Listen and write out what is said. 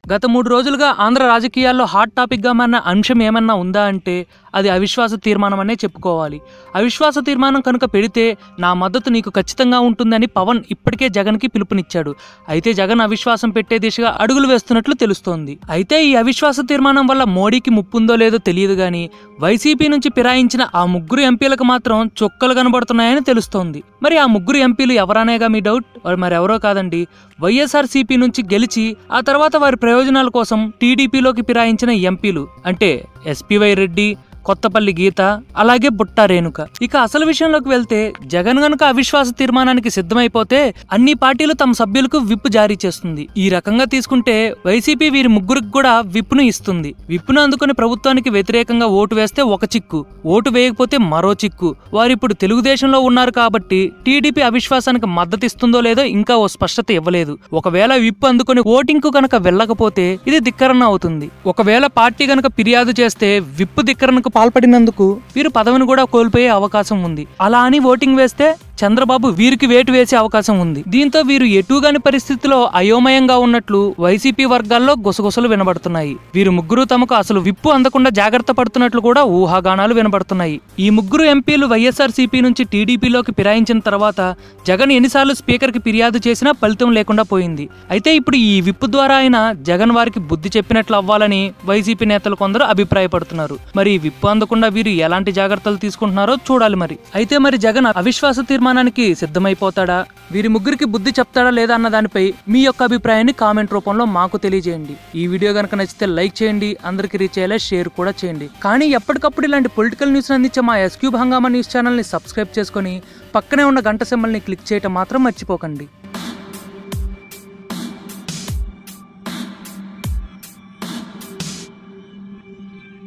గత మూడు రోజులుగా ఆంధ్ర రాజకీయాల్లో హాట్ టాపిక్గా మారిన అంశం ఏమన్నా ఉందా అంటే అది అవిశ్వాస తీర్మానం అనే చెప్పుకోవాలి అవిశ్వాస తీర్మానం కనుక పెడితే నా మద్దతు నీకు ఖచ్చితంగా ఉంటుందని పవన్ ఇప్పటికే జగన్కి పిలుపునిచ్చాడు అయితే జగన్ అవిశ్వాసం పెట్టే దిశగా అడుగులు వేస్తున్నట్లు తెలుస్తోంది అయితే ఈ అవిశ్వాస తీర్మానం వల్ల మోడీకి ముప్పుందో లేదో తెలియదు కానీ వైసీపీ నుంచి ఫిరాయించిన ఆ ముగ్గురు ఎంపీలకు మాత్రం చుక్కలు కనబడుతున్నాయని తెలుస్తోంది మరి ఆ ముగ్గురు ఎంపీలు ఎవరనేగా మీ డౌట్ వారు మరెవరో కాదండి వైఎస్ఆర్సీపీ నుంచి గెలిచి ఆ తర్వాత వారి ప్రయోజనాల కోసం టీడీపీలోకి ఫిరాయించిన ఎంపీలు అంటే ఎస్పీవై రెడ్డి కొత్తపల్లి గీత అలాగే బుట్టా రేణుక ఇక అసలు విషయంలోకి వెళ్తే జగన్ గనుక అవిశ్వాస తీర్మానానికి సిద్ధమైపోతే అన్ని పార్టీలు తమ సభ్యులకు విప్ జారీ చేస్తుంది ఈ రకంగా తీసుకుంటే వైసీపీ వీరి ముగ్గురికి కూడా విప్ను ఇస్తుంది విప్ను అందుకుని ప్రభుత్వానికి వ్యతిరేకంగా ఓటు వేస్తే ఒక చిక్కు ఓటు వేయకపోతే మరో చిక్కు వారిప్పుడు తెలుగుదేశంలో ఉన్నారు కాబట్టి టీడీపీ అవిశ్వాసానికి మద్దతు ఇస్తుందో లేదో ఇంకా ఓ స్పష్టత ఇవ్వలేదు ఒకవేళ విప్ అందుకుని ఓటింగ్ కు కనుక వెళ్ళకపోతే ఇది ధిక్కరణ అవుతుంది ఒకవేళ పార్టీ గనక ఫిర్యాదు చేస్తే విప్ ధిక్కరణకు పాల్పడినందుకు వీరు పదవిని కూడా కోల్పోయే అవకాశం ఉంది అలా అని ఓటింగ్ వేస్తే చంద్రబాబు వీరికి వేటు వేసే అవకాశం ఉంది దీంతో వీరు ఎటుగాని పరిస్థితిలో అయోమయంగా ఉన్నట్లు వైసీపీ వర్గాల్లో గుసగుసలు వినబడుతున్నాయి వీరు ముగ్గురు తమకు అసలు విప్పు అందకుండా జాగ్రత్త పడుతున్నట్లు కూడా ఊహాగానాలు వినబడుతున్నాయి ఈ ముగ్గురు ఎంపీలు వైఎస్ఆర్సీపీ నుంచి టీడీపీలోకి ఫిరాయించిన తర్వాత జగన్ ఎన్నిసార్లు స్పీకర్ కి ఫిర్యాదు చేసినా ఫలితం లేకుండా పోయింది అయితే ఇప్పుడు ఈ విప్పు ద్వారా అయినా జగన్ వారికి బుద్ధి చెప్పినట్లు అవ్వాలని వైసీపీ నేతలు కొందరు అభిప్రాయపడుతున్నారు మరి ఈ విప్పు అందకుండా వీరు ఎలాంటి జాగ్రత్తలు తీసుకుంటున్నారో చూడాలి మరి అయితే మరి జగన్ అవిశ్వాస తీర్మానానికి సిద్ధమైపోతాడా వీరి ముగ్గురికి బుద్ధి చెప్తాడా లేదా అన్న దానిపై మీ యొక్క అభిప్రాయాన్ని కామెంట్ రూపంలో మాకు తెలియజేయండి ఈ వీడియో కనుక నచ్చితే లైక్ చేయండి అందరికీ రీచ్ అయ్యేలా షేర్ కూడా చేయండి కానీ ఎప్పటికప్పుడు ఇలాంటి పొలిటికల్ న్యూస్ అందించే మా ఎస్క్యూబ్ హంగామా న్యూస్ ఛానల్ని సబ్స్క్రైబ్ చేసుకొని పక్కనే ఉన్న గంట సింబల్ని క్లిక్ చేయటం మాత్రం మర్చిపోకండి